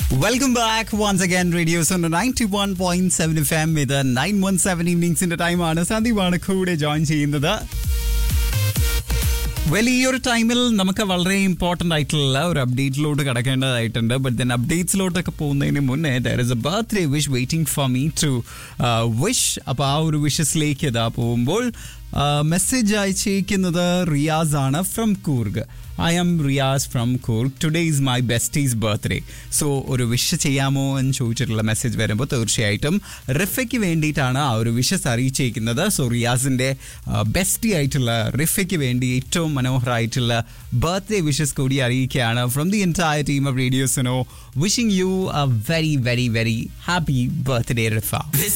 welcome back once again radio ninety one point seven F M ഇത് nine one seven ഈവനിങ്സിന്റെ ടൈമാണ് സന്ദീപാണ് കൂടെ ജോയിൻ ചെയ്യുന്നത് വലിയൊരു ടൈമിൽ നമുക്ക് വളരെ ഇമ്പോർട്ടൻ്റ് ആയിട്ടുള്ള ഒരു അപ്ഡേറ്റിലോട്ട് കിടക്കേണ്ടതായിട്ടുണ്ട് ബട്ട് ദെൻ അപ്ഡേറ്റ്സിലോട്ടൊക്കെ പോകുന്നതിന് മുന്നേ there is a birthday wish waiting for me to wish അപ്പോൾ ആ ഒരു വിഷസിലേക്ക് ഇതാ പോകുമ്പോൾ മെസ്സേജ് അയച്ചേക്കുന്നത് റിയാസ് ആണ് from Coorg I am Riyas from Coorg today is my bestie's birthday so ഒരു വിഷ് ചെയ്യാമോ എന്ന് ചോദിച്ചിട്ടുള്ള മെസ്സേജ് വരുമ്പോൾ തീർച്ചയായിട്ടും റിഫയ്ക്ക് വേണ്ടിയിട്ടാണ് ആ ഒരു വിഷസ് അറിയിച്ചേക്കുന്നത് സോ റിയാസിൻ്റെ ബെസ്റ്റി ആയിട്ടുള്ള റിഫയ്ക്ക് വേണ്ടി ഏറ്റവും മനോഹരമായിട്ടുള്ള ബർത്ത്ഡേ വിഷസ് കൂടി അറിയിക്കുകയാണ് from the entire team of Radio Suno wishing you a very very very happy birthday Rifa This